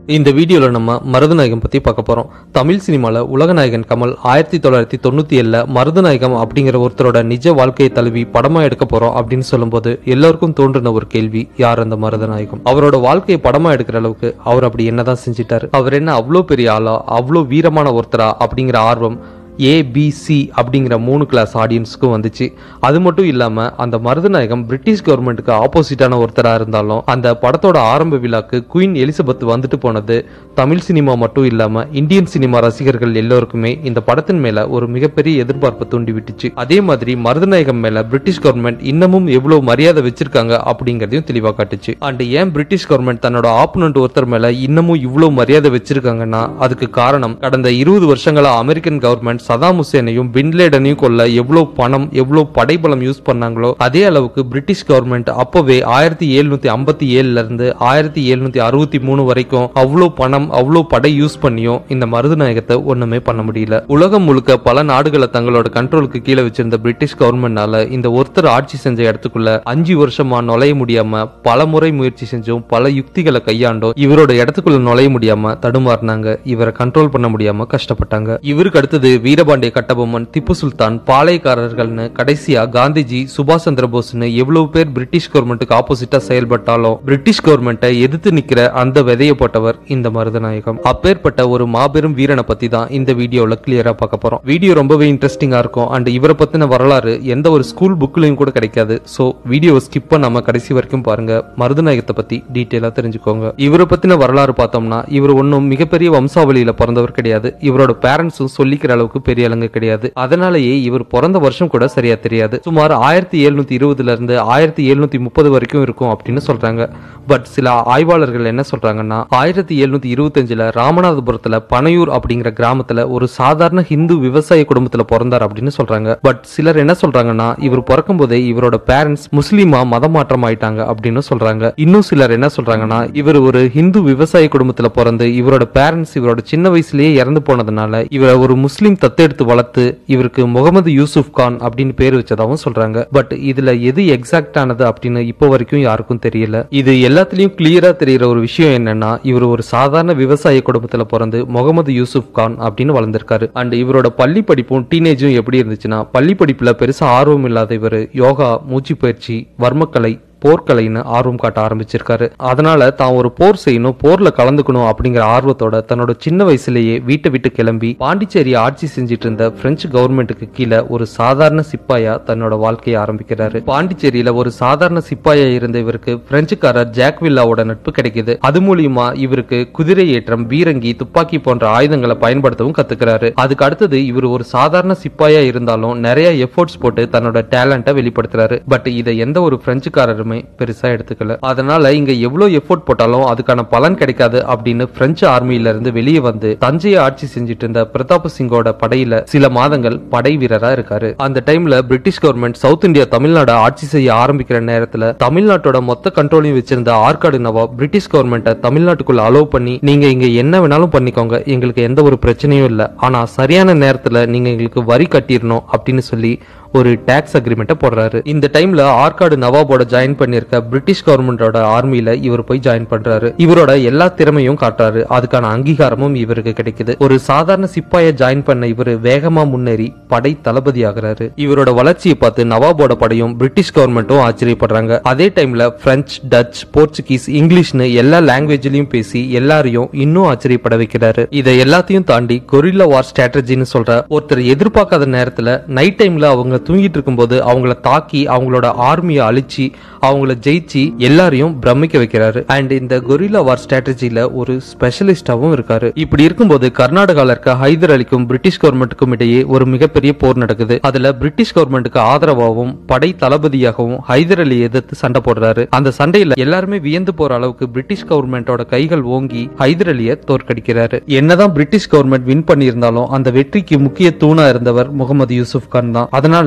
இந்த வீடியோல நம்ம மருதநாயகம் பத்தி பார்க்க போறோம் தமிழ் சினிமால உலகநாயகன் கமல் ஆயிரத்தி தொள்ளாயிரத்தி தொண்ணூத்தி ஏழுல மருதநாயகம் அப்படிங்கிற ஒருத்தரோட நிஜ வாழ்க்கையை தழுவி படமா எடுக்க போறோம் அப்படின்னு சொல்லும்போது எல்லாருக்கும் தோன்றின ஒரு கேள்வி யார் அந்த மருதநாயகம் அவரோட வாழ்க்கையை படமா எடுக்கிற அளவுக்கு அவர் அப்படி என்னதான் செஞ்சிட்டாரு அவர் என்ன அவ்வளோ பெரிய ஆளா அவ்வளோ வீரமான ஒருத்தரா அப்படிங்கிற ஆர்வம் ஏபிசி அப்படிங்கிற மூணு கிளாஸ் ஆடியன்ஸுக்கும் வந்துச்சு அது மட்டும் இல்லாம அந்த மருதநாயகம் பிரிட்டிஷ் கவர்மெண்ட்டுக்கு ஆப்போசிட்டான ஒருத்தரா இருந்தாலும் அந்த படத்தோட ஆரம்ப விழாக்கு குயின் எலிசபெத் வந்துட்டு போனது தமிழ் சினிமா மட்டும் இல்லாம இந்தியன் சினிமா ரசிகர்கள் எல்லோருக்குமே இந்த படத்தின் மேல ஒரு மிகப்பெரிய எதிர்பார்ப்பை தூண்டி விட்டுச்சு அதே மாதிரி மருதநாயகம் மேல பிரிட்டிஷ் கவர்மெண்ட் இன்னமும் எவ்வளவு மரியாதை வச்சிருக்காங்க அப்படிங்கறதையும் தெளிவா காட்டுச்சு அண்ட் ஏன் பிரிட்டிஷ் கவர்மெண்ட் தன்னோட ஆப்போனன்ட் ஒருத்தர் மேல இன்னமும் இவ்வளவு மரியாதை வச்சிருக்காங்கன்னா அதுக்கு காரணம் கடந்த இருபது வருஷங்களா அமெரிக்கன் கவர்மெண்ட் சதாம் ஹுசேனையும் பின்லேடனையும் கொல்ல எவ்வளவு பணம் எவ்வளவு படைபலம் யூஸ் பண்ணாங்களோ அதே அளவுக்கு பிரிட்டிஷ் கவர்மெண்ட் அப்பவே ஆயிரத்தி எழுநூத்தி ஐம்பத்தி ஏழுல இருந்து ஆயிரத்தி எழுநூத்தி அறுபத்தி மூணு வரைக்கும் அவ்வளவு பணம் அவ்வளவு படை யூஸ் பண்ணியும் இந்த மருதநாயகத்தை ஒண்ணுமே பண்ண முடியல உலகம் முழுக்க பல நாடுகளை தங்களோட கண்ட்ரோலுக்கு கீழே வச்சிருந்த பிரிட்டிஷ் கவர்மெண்ட்னால இந்த ஒருத்தர் ஆட்சி செஞ்ச இடத்துக்குள்ள அஞ்சு வருஷமா நுழைய முடியாம பல முறை முயற்சி செஞ்சும் பல யுக்திகளை கையாண்டும் இவரோட இடத்துக்குள்ள நுழைய முடியாம தடுமாறினாங்க இவரை கண்ட்ரோல் பண்ண முடியாம கஷ்டப்பட்டாங்க இவருக்கு அடுத்தது வீரபாண்டிய கட்டபொம்மன் திப்பு சுல்தான் பாளையக்காரர்கள்னு கடைசியா காந்திஜி சுபாஷ் சந்திர போஸ்னு எவ்வளவு பேர் பிரிட்டிஷ் கவர்மெண்ட்டுக்கு ஆப்போசிட்டா செயல்பட்டாலும் பிரிட்டிஷ் கவர்மெண்ட்டை எதிர்த்து நிக்கிற அந்த விதையை போட்டவர் இந்த மருதநாயகம் அப்பேற்பட்ட ஒரு மாபெரும் வீரனை பத்தி தான் இந்த வீடியோல கிளியரா பார்க்க போறோம் வீடியோ ரொம்பவே இன்ட்ரெஸ்டிங்கா இருக்கும் அண்ட் இவரை பத்தின வரலாறு எந்த ஒரு ஸ்கூல் புக்லயும் கூட கிடைக்காது சோ வீடியோவை ஸ்கிப் பண்ணாம கடைசி வரைக்கும் பாருங்க மருதநாயகத்தை பத்தி டீட்டெயிலா தெரிஞ்சுக்கோங்க இவரை பத்தின வரலாறு பார்த்தோம்னா இவர் ஒன்றும் மிகப்பெரிய வம்சாவளியில பிறந்தவர் கிடையாது இவரோட பேரண்ட்ஸும் சொல்லிக்கிற அளவுக்கு பெரிய ஆளுங்க கிடையாது அதனாலேயே இவர் பிறந்த வருஷம் கூட சரியா தெரியாது சுமார் ஆயிரத்தி எழுநூத்தி இருபதுல இருந்து ஆயிரத்தி எழுநூத்தி முப்பது வரைக்கும் இருக்கும் அப்படின்னு சொல்றாங்க பட் சில ஆய்வாளர்கள் என்ன சொல்றாங்கன்னா ஆயிரத்தி எழுநூத்தி இருபத்தஞ்சுல ராமநாதபுரத்துல பனையூர் அப்படிங்கிற கிராமத்துல ஒரு சாதாரண ஹிந்து விவசாய குடும்பத்துல பிறந்தார் அப்படின்னு சொல்றாங்க பட் சிலர் என்ன சொல்றாங்கன்னா இவர் பிறக்கும் போதே இவரோட பேரண்ட்ஸ் முஸ்லீமா மதம் மாற்றம் ஆயிட்டாங்க அப்படின்னு சொல்றாங்க இன்னும் சிலர் என்ன சொல்றாங்கன்னா இவர் ஒரு ஹிந்து விவசாய குடும்பத்துல பிறந்து இவரோட பேரண்ட்ஸ் இவரோட சின்ன வயசுலயே இறந்து போனதுனால இவரை ஒரு முஸ்லீம் தத்தெடுத்து வளர்த்து இவருக்கு முகமது யூசுப் கான் அப்படின்னு பேர் வச்சதாகவும் சொல்றாங்க பட் இதுல எது எக்ஸாக்ட் ஆனது அப்படின்னு இப்போ வரைக்கும் யாருக்கும் தெரியல இது எல்லாத்துலயும் கிளியரா தெரியற ஒரு விஷயம் என்னன்னா இவர் ஒரு சாதாரண விவசாய குடும்பத்துல பிறந்து முகமது யூசுப் கான் அப்படின்னு வளர்ந்திருக்காரு அண்ட் இவரோட பள்ளி படிப்பும் டீனேஜும் எப்படி இருந்துச்சுன்னா பள்ளி படிப்புல பெருசா ஆர்வம் இல்லாத இவர் யோகா மூச்சு பயிற்சி வர்மக்கலை போர்க்கலைன்னு ஆர்வம் காட்ட ஆரம்பிச்சிருக்காரு அதனால தான் ஒரு போர் செய்யணும் போர்ல கலந்துக்கணும் அப்படிங்கிற ஆர்வத்தோட தன்னோட சின்ன வயசுலயே வீட்டை விட்டு கிளம்பி பாண்டிச்சேரி ஆட்சி செஞ்சிட்டு இருந்த பிரெஞ்சு கவர்மெண்ட்டுக்கு கீழே ஒரு சாதாரண சிப்பாயா தன்னோட வாழ்க்கையை ஆரம்பிக்கிறாரு பாண்டிச்சேரியில ஒரு சாதாரண சிப்பாயா இருந்த இவருக்கு பிரெஞ்சுக்காரர் ஜாக் வில்லாவோட நட்பு கிடைக்குது அது மூலியமா இவருக்கு குதிரை ஏற்றம் பீரங்கி துப்பாக்கி போன்ற ஆயுதங்களை பயன்படுத்தவும் கத்துக்கிறாரு அதுக்கு அடுத்தது இவர் ஒரு சாதாரண சிப்பாயா இருந்தாலும் நிறைய எஃபோர்ட்ஸ் போட்டு தன்னோட டேலண்ட்டை வெளிப்படுத்துறாரு பட் இதை எந்த ஒரு பிரெஞ்சுக்காரரும் யாருமே பெருசா எடுத்துக்கல அதனால இங்க எவ்வளவு எஃபோர்ட் போட்டாலும் அதுக்கான பலன் கிடைக்காது அப்படின்னு பிரெஞ்சு ஆர்மியில இருந்து வெளியே வந்து தஞ்சையை ஆட்சி செஞ்சுட்டு இருந்த பிரதாப் சிங்கோட படையில சில மாதங்கள் படை வீரரா இருக்காரு அந்த டைம்ல British government south India Tamil Nadu ஆட்சி செய்ய ஆரம்பிக்கிற நேரத்துல தமிழ்நாட்டோட மொத்த கண்ட்ரோலையும் வச்சிருந்த ஆற்காடு நவாப் பிரிட்டிஷ் கவர்மெண்ட்டை தமிழ்நாட்டுக்குள்ள அலோவ் பண்ணி நீங்க இங்க என்ன வேணாலும் பண்ணிக்கோங்க எங்களுக்கு எந்த ஒரு பிரச்சனையும் இல்ல ஆனா சரியான நேரத்துல நீங்க எங்களுக்கு வரி கட்டிடணும் அப்படின்னு சொல்லி ஒரு டாக்ஸ் அக்ரிமெண்ட்டை போடுறாரு இந்த டைம்ல ஆற்காடு நவாபோட ஜாயின் பண்ணிருக்க பிரிட்டிஷ் கவர்மெண்டோட ஆர்மியில இவர் போய் ஜாயின் பண்றாரு இவரோட எல்லா திறமையும் காட்டுறாரு அதுக்கான அங்கீகாரமும் இவருக்கு கிடைக்குது ஒரு சாதாரண சிப்பாய ஜாயின் பண்ண இவர் வேகமா முன்னேறி படை தளபதி ஆகுறாரு இவரோட வளர்ச்சியை பார்த்து நவாபோட படையும் பிரிட்டிஷ் கவர்மெண்ட்டும் ஆச்சரியப்படுறாங்க அதே டைம்ல பிரெஞ்சு டச் போர்ச்சுகீஸ் இங்கிலீஷ்னு எல்லா லாங்குவேஜ்லயும் பேசி எல்லாரையும் இன்னும் ஆச்சரியப்பட வைக்கிறாரு இதை எல்லாத்தையும் தாண்டி கொரில்லா வார் ஸ்ட்ராட்டஜின்னு சொல்ற ஒருத்தர் எதிர்பார்க்காத நேரத்துல நைட் டைம்ல அவங்க தூங்கிட்டு இருக்கும்போது அவங்கள தாக்கி அவங்களோட ஆர்மியை அழிச்சு அவங்கள ஜெயிச்சு எல்லாரையும் பிரமிக்க வைக்கிறாரு அண்ட் இந்த கொரில்லா வார் ஸ்ட்ராட்டஜில ஒரு ஸ்பெஷலிஸ்டாவும் இருக்காரு இப்படி இருக்கும்போது கர்நாடகால இருக்க ஹைதர் அலிக்கும் பிரிட்டிஷ் கவர்மெண்ட்டுக்கும் இடையே ஒரு மிகப்பெரிய போர் நடக்குது அதுல பிரிட்டிஷ் கவர்மெண்ட்டுக்கு ஆதரவாகவும் படை தளபதியாகவும் ஹைதர் அலி எதிர்த்து சண்டை போடுறாரு அந்த சண்டையில எல்லாருமே வியந்து போற அளவுக்கு பிரிட்டிஷ் கவர்மெண்டோட கைகள் ஓங்கி ஹைதர் அலியை தோற்கடிக்கிறாரு என்னதான் பிரிட்டிஷ் கவர்மெண்ட் வின் பண்ணியிருந்தாலும் அந்த வெற்றிக்கு முக்கிய தூணா இருந்தவர் முகமது யூசுப் கான் தான் அதனால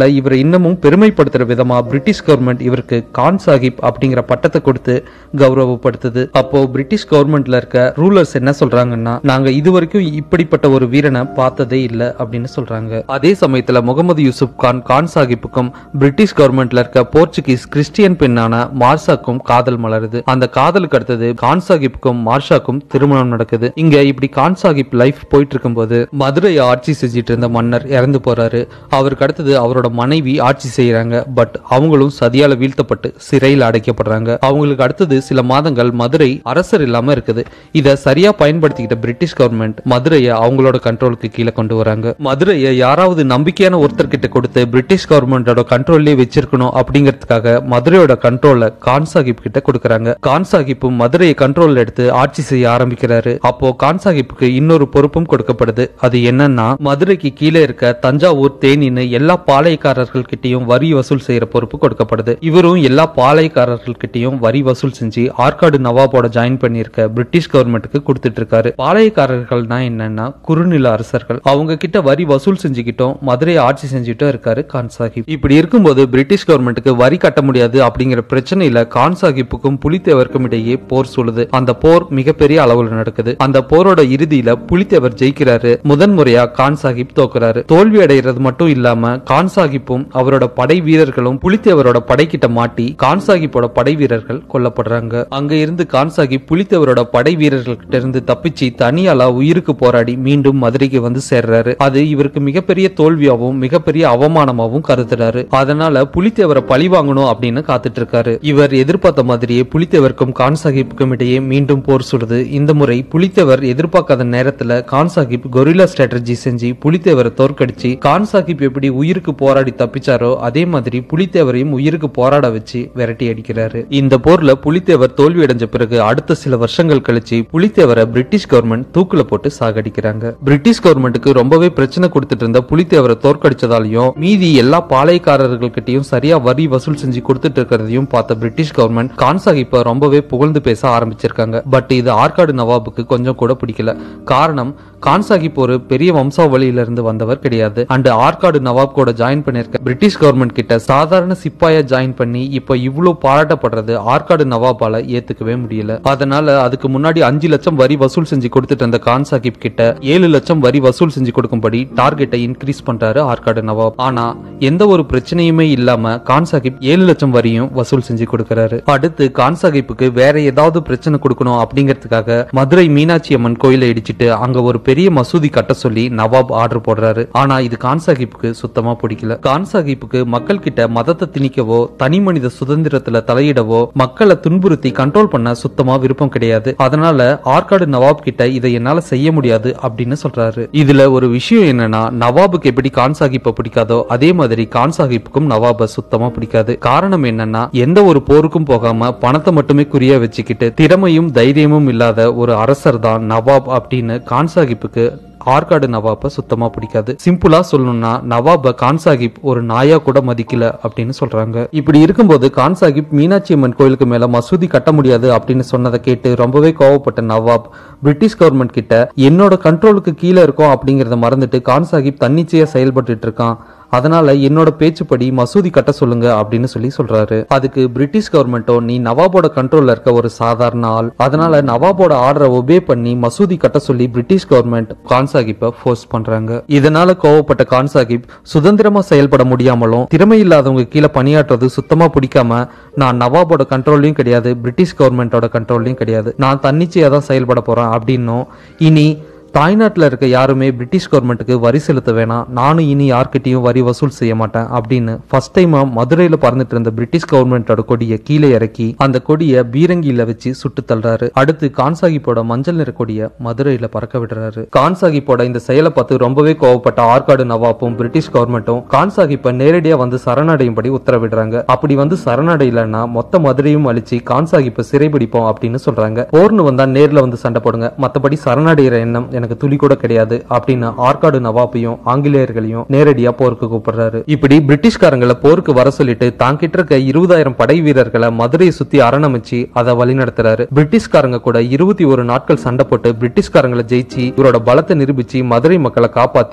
அதனால இவரை இன்னமும் பெருமைப்படுத்துற விதமா பிரிட்டிஷ் கவர்மெண்ட் இவருக்கு கான் சாஹிப் அப்படிங்கிற பட்டத்தை கொடுத்து கௌரவப்படுத்துது அப்போ பிரிட்டிஷ் கவர்மெண்ட்ல இருக்க ரூலர்ஸ் என்ன சொல்றாங்கன்னா நாங்க இதுவரைக்கும் இப்படிப்பட்ட ஒரு வீரனை பார்த்ததே இல்ல அப்படின்னு சொல்றாங்க அதே சமயத்துல முகமது யூசுப் கான் கான் சாஹிப்புக்கும் பிரிட்டிஷ் கவர்மெண்ட்ல இருக்க போர்ச்சுகீஸ் கிறிஸ்டியன் பெண்ணான மார்ஷாக்கும் காதல் மலருது அந்த காதலுக்கு அடுத்தது கான் சாஹிப்புக்கும் மார்ஷாக்கும் திருமணம் நடக்குது இங்க இப்படி கான் சாஹிப் லைஃப் போயிட்டு இருக்கும்போது மதுரையை ஆட்சி செஞ்சிட்டு இருந்த மன்னர் இறந்து போறாரு அவருக்கு அடுத்தது அவரோட மனைவி ஆட்சி செய்யறாங்க பட் அவங்களும் சதியால வீழ்த்தப்பட்டு சிறையில் அடைக்கப்படுறாங்க அவங்களுக்கு அடுத்தது சில மாதங்கள் மதுரை அரசர் இல்லாம இருக்குது இத சரியா பயன்படுத்திக்கிட்ட பிரிட்டிஷ் கவர்மெண்ட் மதுரையை அவங்களோட கண்ட்ரோலுக்கு கீழே கொண்டு வராங்க மதுரையை யாராவது நம்பிக்கையான ஒருத்தர் கிட்ட கொடுத்து பிரிட்டிஷ் கவர்மெண்டோட கண்ட்ரோல்லே வச்சிருக்கணும் அப்படிங்கிறதுக்காக மதுரையோட கண்ட்ரோல கான் சாஹிப் கிட்ட கொடுக்கறாங்க கான் சாஹிப்பும் மதுரையை கண்ட்ரோல் எடுத்து ஆட்சி செய்ய ஆரம்பிக்கிறாரு அப்போ கான் சாஹிப்புக்கு இன்னொரு பொறுப்பும் கொடுக்கப்படுது அது என்னன்னா மதுரைக்கு கீழே இருக்க தஞ்சாவூர் தேனின்னு எல்லா பாளையக்காரர்கள் கிட்டயும் வரி வசூல் செய்யற பொறுப்பு கொடுக்கப்படுது இவரும் எல்லா பாளையக்காரர்கள் கிட்டயும் வரி வசூல் செஞ்சு ஆற்காடு நவாபோட ஜாயின் பண்ணியிருக்க பிரிட்டிஷ் கவர்மெண்ட்டுக்கு கொடுத்துட்டு இருக்காரு பாளையக்காரர்கள்னா என்னன்னா குறுநில அரசர்கள் அவங்க கிட்ட வரி வசூல் செஞ்சுக்கிட்டோம் மதுரையை ஆட்சி செஞ்சுட்டும் இருக்காரு கான் சாஹிப் இப்படி இருக்கும்போது பிரிட்டிஷ் கவர்மெண்ட்டுக்கு வரி கட்ட முடியாது அப்படிங்கிற பிரச்சனையில கான் சாஹிப்புக்கும் புலித்தேவருக்கும் இடையே போர் சொல்லுது அந்த போர் மிகப்பெரிய அளவுல நடக்குது அந்த போரோட இறுதியில புலித்தேவர் ஜெயிக்கிறாரு முதன் முறையா கான் சாஹிப் தோக்குறாரு தோல்வி அடைகிறது மட்டும் இல்லாம கான் சாஹிப்பும் அவரோட படை வீரர்களும் புலித்தேவரோட படைக்கிட்ட மாட்டி கான் சாஹிப்போட படை வீரர்கள் கொல்லப்படுறாங்க அங்க இருந்து கான் சாஹிப் புலித்தேவரோட படை வீரர்கள் கிட்ட இருந்து தப்பிச்சு தனியாலா உயிருக்கு போராடி மீண்டும் மதுரைக்கு வந்து சேர்றாரு அது இவருக்கு மிகப்பெரிய தோல்வியாவும் மிகப்பெரிய அவமானமாவும் கருதுறாரு அதனால புலித்தேவரை பழி வாங்கணும் அப்படின்னு காத்துட்டு இருக்காரு இவர் எதிர்பார்த்த மாதிரியே புலித்தேவருக்கும் கான் சாஹிப்புக்கும் இடையே மீண்டும் போர் சுடுது இந்த முறை புலித்தேவர் எதிர்பார்க்காத நேரத்துல கான் சாஹிப் கொரில்லா ஸ்ட்ராட்டஜி செஞ்சு புலித்தேவரை தோற்கடிச்சு கான் சாஹிப் எப்படி உயிருக்கு போராடி தப்பிச்சாரோ அதே மாதிரி புலித்தேவரையும் உயிருக்கு போராட வச்சு விரட்டி அடிக்கிறாரு இந்த போர்ல புலித்தேவர் தோல்வி அடைஞ்ச பிறகு அடுத்த சில வருஷங்கள் கழிச்சு புலித்தேவரை பிரிட்டிஷ் கவர்மெண்ட் தூக்குல போட்டு சாகடிக்கிறாங்க பிரிட்டிஷ் கவர்மெண்ட்டுக்கு ரொம்பவே பிரச்சனை கொடுத்துட்டு இருந்த புலித்தேவரை தோற்கடிச்சதாலையும் மீதி எல்லா பாளையக்காரர்கள் கிட்டயும் சரியா வரி வசூல் செஞ்சு கொடுத்துட்டு இருக்கிறதையும் பார்த்த பிரிட்டிஷ் கவர்மெண்ட் கான் சாஹிப்பை ரொம்பவே புகழ்ந்து பேச ஆரம்பிச்சிருக்காங்க பட் இது ஆற்காடு நவாபுக்கு கொஞ்சம் கூட பிடிக்கல காரணம் கான் சாஹிப் ஒரு பெரிய வம்சாவளியில இருந்து வந்தவர் கிடையாது அண்ட் ஆற்காடு நவாப் கூட ஜாயின் பண்ணிருக்க பிரிட்டிஷ் கவர்மெண்ட் கிட்ட சாதாரண சிப்பாயா ஜாயின் பண்ணி இப்ப இவ்வளவு பாராட்டப்படுறது ஆற்காடு நவாபால ஏத்துக்கவே முடியல அதனால அதுக்கு முன்னாடி அஞ்சு லட்சம் வரி வசூல் செஞ்சு கொடுத்துட்டு இருந்த கான் சாஹிப் கிட்ட ஏழு லட்சம் வரி வசூல் செஞ்சு கொடுக்கும்படி டார்கெட்டை இன்க்ரீஸ் பண்றாரு ஆற்காடு நவாப் ஆனா எந்த ஒரு பிரச்சனையுமே இல்லாம கான் சாஹிப் ஏழு லட்சம் வரியும் வசூல் செஞ்சு கொடுக்கறாரு அடுத்து கான் சாஹிப்புக்கு வேற ஏதாவது பிரச்சனை கொடுக்கணும் அப்படிங்கிறதுக்காக மதுரை மீனாட்சி அம்மன் கோயிலை இடிச்சிட்டு அங்க ஒரு பெரிய மசூதி கட்ட சொல்லி நவாப் ஆர்டர் போடுறாரு ஆனா இது கான் சாஹிப்புக்கு சுத்தமா பிடிக்கல கான் சாஹிப்புக்கு மக்கள் கிட்ட மதத்தை திணிக்கவோ தனி மனித சுதந்திரத்துல தலையிடவோ மக்களை துன்புறுத்தி கண்ட்ரோல் பண்ண சுத்தமா விருப்பம் கிடையாது அதனால ஆற்காடு நவாப் கிட்ட இதை என்னால செய்ய முடியாது அப்படின்னு சொல்றாரு இதுல ஒரு விஷயம் என்னன்னா நவாபுக்கு எப்படி கான் சாஹிப்பை பிடிக்காதோ அதே மாதிரி கான் சாஹிப்புக்கும் நவாப சுத்தமா பிடிக்காது காரணம் என்னன்னா எந்த ஒரு போருக்கும் போகாம பணத்தை மட்டுமே குறியா வச்சுக்கிட்டு திறமையும் தைரியமும் இல்லாத ஒரு அரசர் தான் நவாப் அப்படின்னு கான் சாஹிப்புக்கு ஆற்காடு நவாப்ப சுத்தமா பிடிக்காது சிம்பிளா சொல்லணும்னா நவாப கான் சாஹிப் ஒரு நாயா கூட மதிக்கல அப்படின்னு சொல்றாங்க இப்படி இருக்கும்போது கான் சாஹிப் மீனாட்சி அம்மன் கோயிலுக்கு மேல மசூதி கட்ட முடியாது அப்படின்னு சொன்னதை கேட்டு ரொம்பவே கோவப்பட்ட நவாப் பிரிட்டிஷ் கவர்மெண்ட் கிட்ட என்னோட கண்ட்ரோலுக்கு கீழே இருக்கும் அப்படிங்கறத மறந்துட்டு கான் சாஹிப் தன்னிச்சையா செயல்பட்டு இருக்கான் அதனால என்னோட பேச்சுப்படி மசூதி கட்ட சொல்லுங்க அப்படின்னு சொல்லி சொல்றாரு அதுக்கு பிரிட்டிஷ் கவர்மெண்ட்டோ நீ நவாபோட கண்ட்ரோல்ல இருக்க ஒரு சாதாரண ஆள் அதனால நவாபோட ஆர்டரை ஒபே பண்ணி மசூதி கட்ட சொல்லி பிரிட்டிஷ் கவர்மெண்ட் கான் சாஹிப்பை ஃபோர்ஸ் பண்றாங்க இதனால கோவப்பட்ட கான் சாஹிப் சுதந்திரமா செயல்பட முடியாமலும் திறமை இல்லாதவங்க கீழே பணியாற்றுறது சுத்தமா பிடிக்காம நான் நவாபோட கண்ட்ரோல்லையும் கிடையாது பிரிட்டிஷ் கவர்மெண்டோட கண்ட்ரோல்லையும் கிடையாது நான் தன்னிச்சையா தான் செயல்பட போறேன் அப்படின்னும் இனி தாய்நாட்டில் இருக்க யாருமே பிரிட்டிஷ் கவர்மெண்ட்டுக்கு வரி செலுத்த வேணாம் நானும் இனி யார்கிட்டயும் வரி வசூல் செய்ய மாட்டேன் அப்படின்னு ஃபர்ஸ்ட் டைமா மதுரையில பறந்துட்டு இருந்த பிரிட்டிஷ் கவர்மெண்டோட கொடியை கீழே இறக்கி அந்த கொடியை பீரங்கியில வச்சு சுட்டு தள்ளுறாரு அடுத்து கான் சாஹிப்போட மஞ்சள் நிற கொடியை மதுரையில பறக்க விடுறாரு கான் சாஹிப்போட இந்த செயலை பார்த்து ரொம்பவே கோவப்பட்ட ஆற்காடு நவாப்பும் பிரிட்டிஷ் கவர்மெண்ட்டும் கான் சாஹிப்பை நேரடியா வந்து சரணடையும்படி உத்தரவிடுறாங்க அப்படி வந்து சரணடையலன்னா மொத்த மதுரையும் அழிச்சு கான் சாஹிப்பை சிறைபிடிப்போம் அப்படின்னு சொல்றாங்க போர்னு வந்தா நேர்ல வந்து சண்டை போடுங்க மத்தபடி சரணடைகிற எண்ணம் எனக்கு துளி கூட கிடையாது அப்படின்னு ஆற்காடு நவாப்பையும் ஆங்கிலேயர்களையும் நேரடியா போருக்கு கூப்பிடுறாரு இப்படி பிரிட்டிஷ்காரங்களை போருக்கு வர சொல்லிட்டு தாங்கிட்ட இருக்க இருபதாயிரம் படை வீரர்களை மதுரையை சுத்தி அரணமைச்சு அதை வழிநடத்துறாரு பிரிட்டிஷ்காரங்க கூட இருபத்தி ஒரு நாட்கள் சண்டை போட்டு பிரிட்டிஷ்காரங்களை ஜெயிச்சு இவரோட பலத்தை நிரூபிச்சு மதுரை மக்களை காப்பாத்தி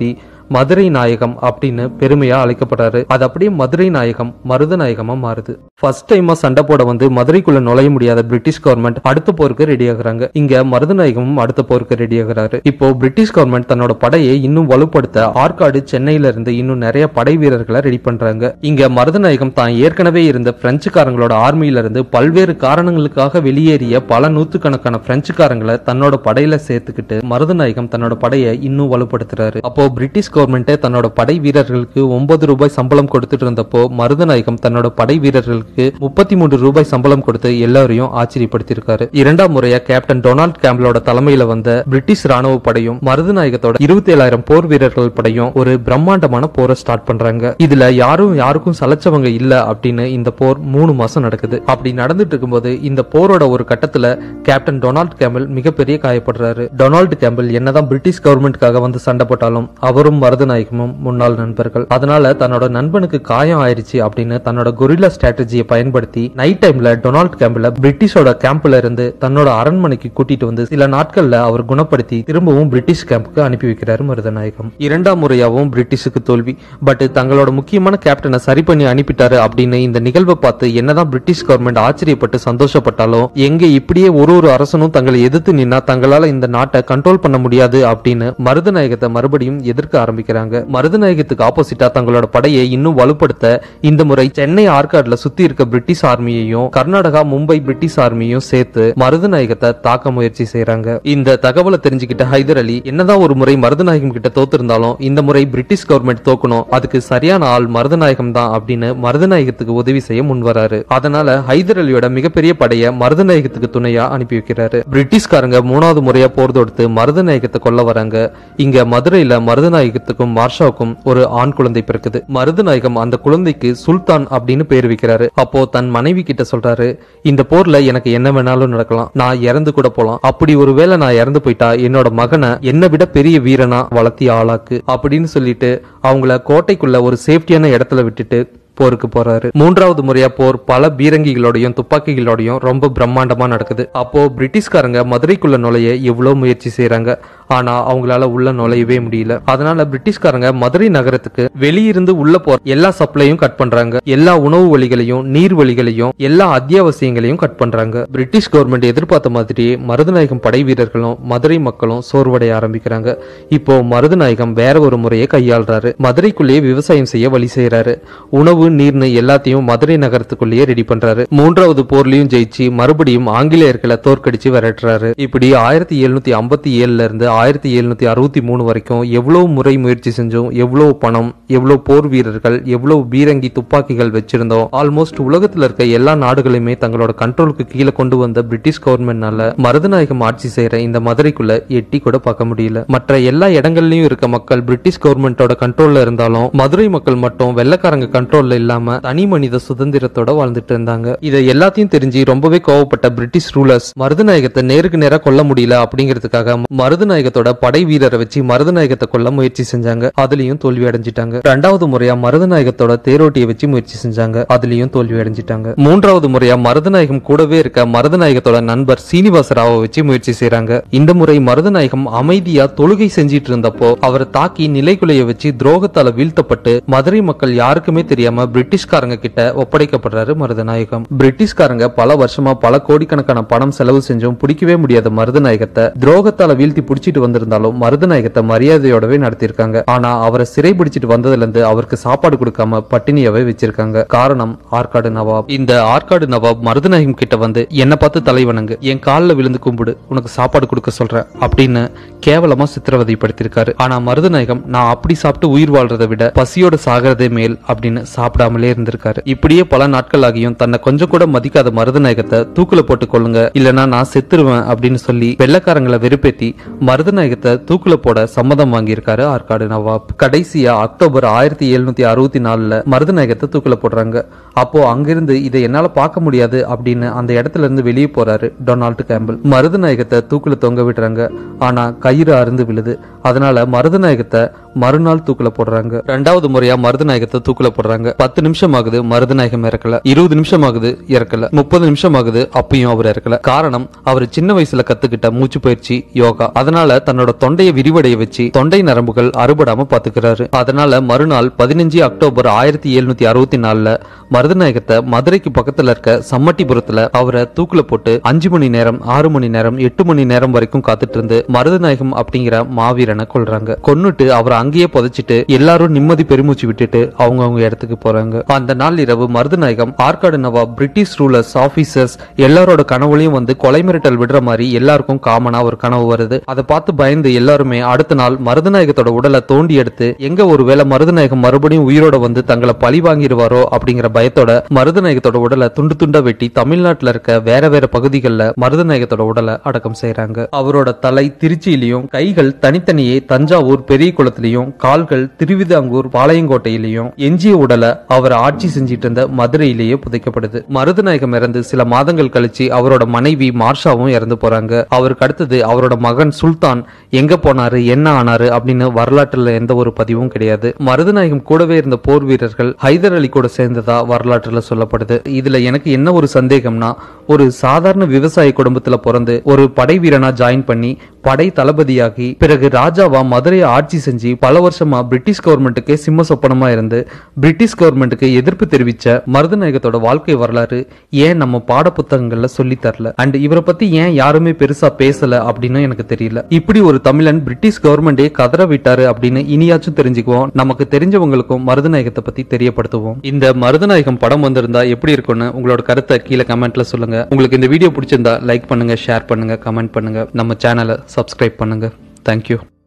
மதுரை நாயகம் அப்படின்னு பெருமையா அழைக்கப்படுறாரு அது அப்படியே மதுரை நாயகம் மருத நாயகமா மாறுது ஃபர்ஸ்ட் டைமா சண்டை போட வந்து மதுரைக்குள்ள நுழைய முடியாத பிரிட்டிஷ் கவர்மெண்ட் அடுத்த போருக்கு ரெடி ஆகுறாங்க இங்க மருதநாயகமும் அடுத்த போருக்கு ரெடி ஆகுறாரு இப்போ பிரிட்டிஷ் கவர்மெண்ட் தன்னோட படையை இன்னும் வலுப்படுத்த ஆற்காடு சென்னையில இருந்து இன்னும் நிறைய படை வீரர்களை ரெடி பண்றாங்க இங்க மருதநாயகம் தான் ஏற்கனவே இருந்த பிரெஞ்சுக்காரங்களோட ஆர்மியில இருந்து பல்வேறு காரணங்களுக்காக வெளியேறிய பல நூத்துக்கணக்கான பிரெஞ்சுக்காரங்களை தன்னோட படையில சேர்த்துக்கிட்டு மருதநாயகம் தன்னோட படையை இன்னும் வலுப்படுத்துறாரு அப்போ பிரிட்டிஷ் கவர்மெண்ட்டே தன்னோட படை வீரர்களுக்கு ஒன்பது ரூபாய் சம்பளம் கொடுத்துட்டு இருந்தப்போ மருதநாயகம் தன்னோட படை வீரர்களுக்கு முப்பத்தி மூன்று ரூபாய் சம்பளம் கொடுத்து எல்லாரையும் ஆச்சரியப்படுத்தியிருக்காரு இரண்டாம் முறையா கேப்டன் டொனால்ட் கேம்பலோட தலைமையில வந்த பிரிட்டிஷ் ராணுவ படையும் மருதநாயகத்தோட இருபத்தி ஏழாயிரம் போர் வீரர்கள் படையும் ஒரு பிரம்மாண்டமான போரை ஸ்டார்ட் பண்றாங்க இதுல யாரும் யாருக்கும் சலைச்சவங்க இல்ல அப்படின்னு இந்த போர் மூணு மாசம் நடக்குது அப்படி நடந்துட்டு இருக்கும்போது இந்த போரோட ஒரு கட்டத்துல கேப்டன் டொனால்ட் கேம்பல் மிகப்பெரிய காயப்படுறாரு டொனால்ட் கேம்பல் என்னதான் பிரிட்டிஷ் கவர்மெண்ட்காக வந்து சண்டை போட்டாலும் அவரும் மருதநாயகமும் முன்னாள் நண்பர்கள் அதனால தன்னோட நண்பனுக்கு காயம் ஆயிருச்சு அப்படின்னு தன்னோட கொரில்லா ஸ்ட்ராட்டஜியை பயன்படுத்தி நைட் டைம்ல டொனால்ட் கேம்பல பிரிட்டிஷோட கேம்ப்ல இருந்து தன்னோட அரண்மனைக்கு கூட்டிட்டு வந்து சில நாட்கள்ல அவர் குணப்படுத்தி திரும்பவும் பிரிட்டிஷ் கேம்புக்கு அனுப்பி வைக்கிறாரு மருதநாயகம் இரண்டாம் முறையாவும் பிரிட்டிஷுக்கு தோல்வி பட் தங்களோட முக்கியமான கேப்டனை சரி பண்ணி அனுப்பிட்டாரு அப்படின்னு இந்த நிகழ்வை பார்த்து என்னதான் பிரிட்டிஷ் கவர்மெண்ட் ஆச்சரியப்பட்டு சந்தோஷப்பட்டாலும் எங்க இப்படியே ஒரு ஒரு அரசனும் தங்களை எதிர்த்து நின்னா தங்களால இந்த நாட்டை கண்ட்ரோல் பண்ண முடியாது அப்படின்னு மருதநாயகத்தை மறுபடியும் எதிர்க்க ஆரம்பிக்கிறாங்க மருதநாயகத்துக்கு ஆப்போசிட்டா தங்களோட படையை இன்னும் வலுப்படுத்த இந்த முறை சென்னை ஆற்காடுல சுத்தி இருக்க பிரிட்டிஷ் ஆர்மியையும் கர்நாடகா மும்பை பிரிட்டிஷ் ஆர்மியையும் சேர்த்து மருதநாயகத்தை தாக்க முயற்சி செய்றாங்க இந்த தகவலை தெரிஞ்சுக்கிட்ட ஹைதர் அலி என்னதான் ஒரு முறை மருதநாயகம் கிட்ட தோத்திருந்தாலும் இந்த முறை பிரிட்டிஷ் கவர்மெண்ட் தோக்கணும் அதுக்கு சரியான ஆள் மருதநாயகம் தான் அப்படின்னு மருதநாயகத்துக்கு உதவி செய்ய முன்வராரு அதனால ஹைதர் அலியோட மிகப்பெரிய படைய மருதநாயகத்துக்கு துணையா அனுப்பி வைக்கிறாரு பிரிட்டிஷ்காரங்க மூணாவது முறையா போர் தொடுத்து மருதநாயகத்தை கொல்ல வராங்க இங்க மதுரையில மருதநாயகத்துக்கும் மார்ஷாவுக்கும் ஒரு ஆண் குழந்தை பிறக்குது மருதநாயகம் அந்த குழந்தைக்கு சுல்தான் அப்படின்னு பேர் வைக்கிறாரு அப்போ தன் மனைவி கிட்ட சொல்றாரு இந்த போர்ல எனக்கு என்ன வேணாலும் நடக்கலாம் நான் இறந்து கூட போலாம் அப்படி ஒருவேளை நான் இறந்து போயிட்டா என்னோட மகனை என்னை விட பெரிய வீரனா வளர்த்தி ஆளாக்கு அப்படின்னு சொல்லிட்டு அவங்கள கோட்டைக்குள்ள ஒரு சேஃப்டியான இடத்துல விட்டுட்டு போருக்கு போறாரு மூன்றாவது முறையா போர் பல பீரங்கிகளோடையும் துப்பாக்கிகளோடையும் ரொம்ப பிரம்மாண்டமா நடக்குது அப்போ பிரிட்டிஷ்காரங்க மதுரைக்குள்ள நுழைய எவ்வளவு முயற்சி செய்றாங்க ஆனா அவங்களால உள்ள நுழையவே முடியல அதனால பிரிட்டிஷ்காரங்க மதுரை நகரத்துக்கு வெளியிருந்து உள்ள போற எல்லா சப்ளையும் கட் பண்றாங்க எல்லா உணவு வழிகளையும் நீர் வழிகளையும் எல்லா அத்தியாவசியங்களையும் கட் பண்றாங்க பிரிட்டிஷ் கவர்மெண்ட் எதிர்பார்த்த மாதிரியே மருதநாயகம் படை வீரர்களும் மதுரை மக்களும் சோர்வடைய ஆரம்பிக்கிறாங்க இப்போ மருதநாயகம் வேற ஒரு முறையை கையாளுறாரு மதுரைக்குள்ளேயே விவசாயம் செய்ய வழி செய்யறாரு உணவு நீர்னு எல்லாத்தையும் மதுரை நகரத்துக்குள்ளேயே ரெடி பண்றாரு மூன்றாவது போர்லயும் ஜெயிச்சு மறுபடியும் ஆங்கிலேயர்களை தோற்கடிச்சு விரட்டுறாரு இப்படி ஆயிரத்தி எழுநூத்தி ஐம்பத்தி ஏழுல இருந்து ஆயிரத்தி எழுநூத்தி அறுபத்தி மூணு வரைக்கும் எவ்வளவு முறை முயற்சி செஞ்சோம் எவ்வளவு பணம் எவ்வளவு போர் வீரர்கள் எவ்வளவு பீரங்கி துப்பாக்கிகள் வச்சிருந்தோம் ஆல்மோஸ்ட் உலகத்துல இருக்க எல்லா நாடுகளையுமே தங்களோட கண்ட்ரோலுக்கு கீழே கொண்டு வந்த பிரிட்டிஷ் கவர்மெண்ட்னால மருதநாயகம் ஆட்சி செய்யற இந்த மதுரைக்குள்ள எட்டி கூட பார்க்க முடியல மற்ற எல்லா இடங்கள்லயும் இருக்க மக்கள் பிரிட்டிஷ் கவர்மெண்டோட கண்ட்ரோல்ல இருந்தாலும் மதுரை மக்கள் மட்டும் வெள்ளக்காரங்க கண்ட்ரோல்ல இல்லாம தனி மனித சுதந்திரத்தோட வாழ்ந்துட்டு இருந்தாங்க இதை எல்லாத்தையும் தெரிஞ்சு ரொம்பவே கோவப்பட்ட பிரிட்டிஷ் ரூலர்ஸ் மருதநாயகத்தை நேருக்கு நேரா கொல்ல முடியல அப்படிங்கிறதுக்காக மருதநாயகத்தோட படை வீரரை வச்சு மருதநாயகத்தை கொல்ல முயற்சி செஞ்சாங்க அதுலயும் தோல்வி அடைஞ்சிட்டாங்க ரெண்டாவது முறையா மருதநாயகத்தோட தேரோட்டியை வச்சு முயற்சி செஞ்சாங்க அதுலயும் தோல்வி அடைஞ்சிட்டாங்க மூன்றாவது முறையா மருதநாயகம் கூடவே இருக்க மருதநாயகத்தோட நண்பர் சீனிவாச ராவை வச்சு முயற்சி செய்றாங்க இந்த முறை மருதநாயகம் அமைதியா தொழுகை செஞ்சிட்டு இருந்தப்போ அவரை தாக்கி நிலைக்குலைய வச்சு துரோகத்தால வீழ்த்தப்பட்டு மதுரை மக்கள் யாருக்குமே தெரியாம பிரிட்டிஷ்காரங்க கிட்ட ஒப்படைக்கப்படுறாரு மருதநாயகம் பிரிட்டிஷ்காரங்க பல வருஷமா பல கோடிக்கணக்கான பணம் செலவு செஞ்சும் பிடிக்கவே முடியாத மருதநாயகத்தை துரோகத்தால வீழ்த்தி பிடிச்சிட்டு வந்திருந்தாலும் மருதநாயகத்தை மரியாதையோடவே நடத்தியிருக்காங்க ஆனா அவரை சிறை பிடிச்சிட்டு வந்ததுல இருந்து அவருக்கு சாப்பாடு கொடுக்காம பட்டினியாவே வச்சிருக்காங்க காரணம் ஆற்காடு நவாப் இந்த ஆற்காடு நவாப் மருதநாயகம் கிட்ட வந்து என்ன பார்த்து தலைவணங்கு என் காலில் விழுந்து கும்பிடு உனக்கு சாப்பாடு கொடுக்க சொல்றேன் அப்படின்னு கேவலமா சித்திரவதைப்படுத்திருக்காரு ஆனா மருதநாயகம் நான் அப்படி சாப்பிட்டு உயிர் வாழ்றதை விட பசியோட சாகிறதே மேல் அப்படின்னு சாப்பிடாமலே இருந்திருக்காரு இப்படியே பல நாட்கள் ஆகியும் தன்னை கொஞ்சம் கூட மதிக்காத மருதநாயகத்தை தூக்குல போட்டு கொள்ளுங்க இல்லனா நான் செத்துருவேன் அப்படின்னு சொல்லி வெள்ளக்காரங்களை வெறுப்பேத்தி மருதநாயகத்தை தூக்குல போட சம்மதம் வாங்கியிருக்காரு ஆற்காடு நவாப் கடைசியா அக்டோபர் ஆயிரத்தி எழுநூத்தி அறுபத்தி நாலுல மருதநாயகத்தை தூக்குல போடுறாங்க அப்போ அங்கிருந்து இதை என்னால பார்க்க முடியாது அப்படின்னு அந்த இடத்துல இருந்து வெளியே போறாரு டொனால்டு கேம்பிள் மருதநாயகத்தை தூக்குல தொங்க விடுறாங்க ஆனா கயிறு அருந்து விழுது அதனால மருதநாயகத்தை மறுநாள் தூக்குல போடுறாங்க ரெண்டாவது முறையா மருதநாயகத்தை தூக்குல போடுறாங்க பத்து நிமிஷம் ஆகுது மருதநாயகம் இறக்கல இருபது நிமிஷம் ஆகுது இறக்கல முப்பது நிமிஷம் ஆகுது அப்பயும் அவர் இறக்கல காரணம் அவர் சின்ன வயசுல கத்துக்கிட்ட மூச்சு பயிற்சி யோகா அதனால தன்னோட தொண்டையை விரிவடைய வச்சு தொண்டை நரம்புகள் அறுபடாம பாத்துக்கிறாரு அதனால மறுநாள் பதினஞ்சு அக்டோபர் ஆயிரத்தி எழுநூத்தி அறுபத்தி நாலுல மருதநாயகத்தை மதுரைக்கு பக்கத்துல இருக்க சம்மட்டிபுரத்துல அவரை தூக்குல போட்டு அஞ்சு மணி நேரம் ஆறு மணி நேரம் எட்டு மணி நேரம் வரைக்கும் காத்துட்டு இருந்து மருதநாயகம் அப்படிங்கிற மாவீரனை கொல்றாங்க கொன்னுட்டு அவரை அங்கேயே புதைச்சிட்டு எல்லாரும் நிம்மதி பெருமூச்சு விட்டுட்டு அவங்க அவங்க இடத்துக்கு போறாங்க அந்த நாள் இரவு Marudhanayagam Arcot Nawab British rulers officers எல்லாரோட கனவுலையும் வந்து கொலை மிரட்டல் விடுற மாதிரி எல்லாருக்கும் காமனா ஒரு கனவு வருது அதை பார்த்து பயந்து எல்லாருமே அடுத்த நாள் மருதநாயகத்தோட உடலை தோண்டி எடுத்து எங்க ஒருவேளை மருதநாயகம் மறுபடியும் உயிரோட வந்து தங்களை பழி வாங்கிடுவாரோ அப்படிங்கிற பயத்தோட மருதநாயகத்தோட உடலை துண்டு துண்டா வெட்டி தமிழ்நாட்டுல இருக்க வேற வேற பகுதிகளில் மருதநாயகத்தோட உடலை அடக்கம் செய்றாங்க அவரோட தலை திருச்சியிலையும் கைகள் தனித்தனியே தஞ்சாவூர் பெரிய குளத்திலையும் கால்கள் திருவிதாங்கூர் பாளையங்கோட்டையிலையும் எஞ்சிய உடலை அவர் ஆட்சி செஞ்சிட்டு இருந்த மதுரையிலேயே புதைக்கப்படுது மருதநாயகம் இறந்து சில மாதங்கள் கழிச்சு அவரோட மனைவி மார்ஷாவும் இறந்து போறாங்க அவருக்கு அடுத்தது அவரோட மகன் சுல்தான் எங்க போனாரு என்ன ஆனாரு அப்படின்னு வரலாற்றுல எந்த ஒரு பதிவும் கிடையாது மருதநாயகம் கூடவே இருந்த போர் வீரர்கள் ஹைதர் அலி கூட சேர்ந்ததா வரலாற்றுல சொல்லப்படுது இதுல எனக்கு என்ன ஒரு சந்தேகம்னா ஒரு சாதாரண விவசாய குடும்பத்துல பிறந்து ஒரு படை வீரனா ஜாயின் பண்ணி படை தளபதியாகி பிறகு ராஜாவா மதுரையை ஆட்சி செஞ்சு பல வருஷமா பிரிட்டிஷ் கவர்மெண்ட்டுக்கே சிம்ம சொப்பனமா இருந்து பிரிட்டிஷ் கவர்மெண்ட்டுக்கு எதிர்ப்பு தெரிவிச்ச மருதநாயகத்தோட வாழ்க்கை வரலாறு ஏன் நம்ம பாட புத்தகங்கள்ல சொல்லி தரல அண்ட் இவரை பத்தி ஏன் யாருமே பெருசா பேசல அப்படின்னு எனக்கு தெரியல இப்படி ஒரு தமிழன் பிரிட்டிஷ் கவர்மெண்டே கதற விட்டாரு அப்படின்னு இனியாச்சும் தெரிஞ்சுக்குவோம் நமக்கு தெரிஞ்சவங்களுக்கும் மருதநாயகத்தை பத்தி தெரியப்படுத்துவோம் இந்த மருதநாயகம் படம் வந்திருந்தா எப்படி இருக்கும்னு உங்களோட கருத்தை கீழே கமெண்ட்ல சொல்லுங்க உங்களுக்கு இந்த வீடியோ பிடிச்சிருந்தா லைக் பண்ணுங்க ஷேர் பண்ணுங்க கமெண்ட் பண்ணுங்க நம்ம சேனலை சப்ஸ்கிரைப் பண்ணுங்க தேங்க்யூ